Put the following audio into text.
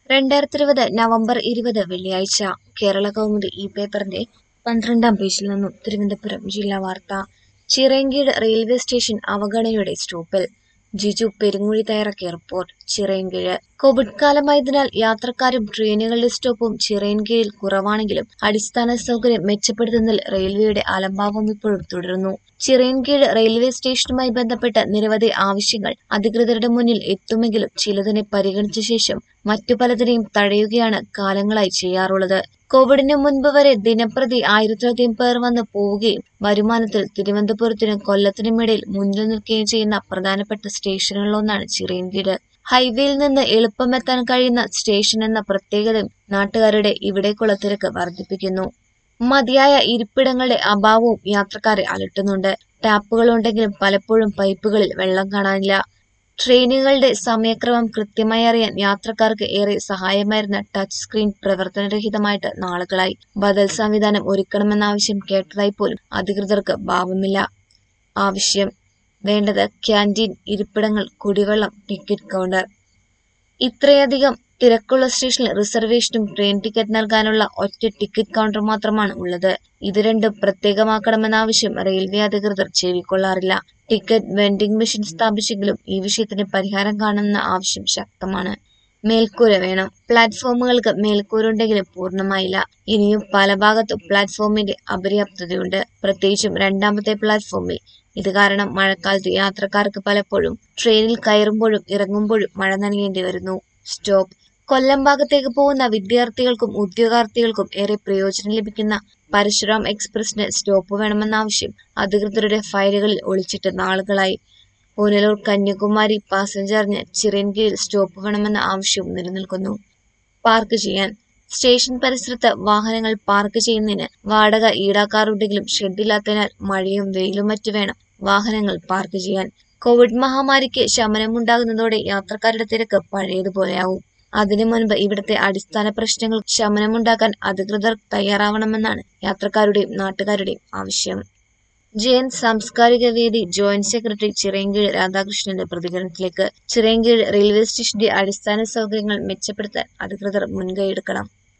രണ്ടായിരത്തി ഇരുപത് നവംബർ ഇരുപത് വെള്ളിയാഴ്ച കേരള കൗമുദി ഈ പേപ്പറിന്റെ പന്ത്രണ്ടാം പേജിൽ നിന്നും തിരുവനന്തപുരം ജില്ലാ വാർത്ത ചിറയൻകീഴ് റെയിൽവേ സ്റ്റേഷൻ അവഗണനയുടെ സ്റ്റോപ്പിൽ ജിജു പെരുങ്ങുഴി തയ്യാറാക്കിയ റിപ്പോർട്ട് ചിറയൻകീഴ് കോവിഡ് കാലമായതിനാൽ യാത്രക്കാരും ട്രെയിനുകളുടെ സ്റ്റോപ്പും ചിറയൻകീഴിൽ കുറവാണെങ്കിലും അടിസ്ഥാന സൗകര്യം മെച്ചപ്പെടുത്തുന്നതിൽ റെയിൽവേയുടെ അലംഭാവം ഇപ്പോഴും തുടരുന്നു ചിറയൻകീഴ് റെയിൽവേ സ്റ്റേഷനുമായി ബന്ധപ്പെട്ട നിരവധി ആവശ്യങ്ങൾ അധികൃതരുടെ മുന്നിൽ എത്തുമെങ്കിലും ചിലതിനെ പരിഗണിച്ച ശേഷം മറ്റു പലതിനെയും തടയുകയാണ് കാലങ്ങളായി ചെയ്യാറുള്ളത് കോവിഡിന് മുൻപ് വരെ ദിനപ്രതി ആയിരത്തിലധികം പേർ വന്ന് പോവുകയും വരുമാനത്തിൽ തിരുവനന്തപുരത്തിനും കൊല്ലത്തിനും ഇടയിൽ മുന്നിൽ നിൽക്കുകയും ചെയ്യുന്ന പ്രധാനപ്പെട്ട സ്റ്റേഷനുകളിലൊന്നാണ് ചിറയൻകീഴ് ഹൈവേയിൽ നിന്ന് എളുപ്പമെത്താൻ കഴിയുന്ന സ്റ്റേഷൻ എന്ന പ്രത്യേകതയും നാട്ടുകാരുടെ ഇവിടേക്കുള്ള തിരക്ക് വർദ്ധിപ്പിക്കുന്നു മതിയായ ഇരിപ്പിടങ്ങളുടെ അഭാവവും യാത്രക്കാരെ അലട്ടുന്നുണ്ട് ടാപ്പുകളുണ്ടെങ്കിലും പലപ്പോഴും പൈപ്പുകളിൽ വെള്ളം കാണാനില്ല ട്രെയിനുകളുടെ സമയക്രമം കൃത്യമായി അറിയാൻ യാത്രക്കാർക്ക് ഏറെ സഹായമായിരുന്ന ടച്ച് സ്ക്രീൻ പ്രവർത്തനരഹിതമായിട്ട് നാളുകളായി ബദൽ സംവിധാനം ഒരുക്കണമെന്ന ആവശ്യം കേട്ടതായി പോലും അധികൃതർക്ക് ഭാവമില്ല ആവശ്യം വേണ്ടത് ക്യാൻറ്റീൻ ഇരിപ്പിടങ്ങൾ കുടിവെള്ളം ടിക്കറ്റ് കൗണ്ടർ ഇത്രയധികം തിരക്കുള്ള സ്റ്റേഷനിൽ റിസർവേഷനും ട്രെയിൻ ടിക്കറ്റ് നൽകാനുള്ള ഒറ്റ ടിക്കറ്റ് കൗണ്ടർ മാത്രമാണ് ഉള്ളത് ഇത് രണ്ടും പ്രത്യേകമാക്കണമെന്ന ആവശ്യം റെയിൽവേ അധികൃതർ ചെവിക്കൊള്ളാറില്ല ടിക്കറ്റ് വെൻഡിംഗ് മെഷീൻ സ്ഥാപിച്ചെങ്കിലും ഈ വിഷയത്തിന് പരിഹാരം കാണുന്ന ആവശ്യം ശക്തമാണ് മേൽക്കൂര വേണം പ്ലാറ്റ്ഫോമുകൾക്ക് മേൽക്കൂരുണ്ടെങ്കിലും പൂർണ്ണമായില്ല ഇനിയും പല ഭാഗത്തും പ്ലാറ്റ്ഫോമിന്റെ അപര്യാപ്തതയുണ്ട് പ്രത്യേകിച്ചും രണ്ടാമത്തെ പ്ലാറ്റ്ഫോമിൽ ഇത് കാരണം മഴക്കാലത്ത് യാത്രക്കാർക്ക് പലപ്പോഴും ട്രെയിനിൽ കയറുമ്പോഴും ഇറങ്ങുമ്പോഴും മഴ നനയേണ്ടി വരുന്നു സ്റ്റോപ്പ് കൊല്ലം ഭാഗത്തേക്ക് പോകുന്ന വിദ്യാർത്ഥികൾക്കും ഉദ്യോഗാർത്ഥികൾക്കും ഏറെ പ്രയോജനം ലഭിക്കുന്ന പരശുറാം എക്സ്പ്രസിന് സ്റ്റോപ്പ് വേണമെന്ന ആവശ്യം അധികൃതരുടെ ഫയലുകളിൽ ഒളിച്ചിട്ട് നാളുകളായി പുനലൂർ കന്യാകുമാരി പാസഞ്ചറിന് ചിറയൻകീഴിൽ സ്റ്റോപ്പ് വേണമെന്ന ആവശ്യവും നിലനിൽക്കുന്നു പാർക്ക് ചെയ്യാൻ സ്റ്റേഷൻ പരിസരത്ത് വാഹനങ്ങൾ പാർക്ക് ചെയ്യുന്നതിന് വാടക ഈടാക്കാറുണ്ടെങ്കിലും ഷെഡില്ലാത്തതിനാൽ മഴയും വെയിലും മറ്റു വേണം വാഹനങ്ങൾ പാർക്ക് ചെയ്യാൻ കോവിഡ് മഹാമാരിക്ക് ശമനമുണ്ടാകുന്നതോടെ യാത്രക്കാരുടെ തിരക്ക് പഴയതുപോലെയാവും അതിനു മുൻപ് ഇവിടുത്തെ അടിസ്ഥാന പ്രശ്നങ്ങൾ ശമനമുണ്ടാക്കാൻ അധികൃതർ തയ്യാറാവണമെന്നാണ് യാത്രക്കാരുടെയും നാട്ടുകാരുടെയും ആവശ്യം ജയൻ സാംസ്കാരിക വേദി ജോയിന്റ് സെക്രട്ടറി ചിറയൻകീഴ് രാധാകൃഷ്ണന്റെ പ്രതികരണത്തിലേക്ക് ചിറയൻകീഴ് റെയിൽവേ സ്റ്റേഷന്റെ അടിസ്ഥാന സൗകര്യങ്ങൾ മെച്ചപ്പെടുത്താൻ അധികൃതർ മുൻകൈയെടുക്കണം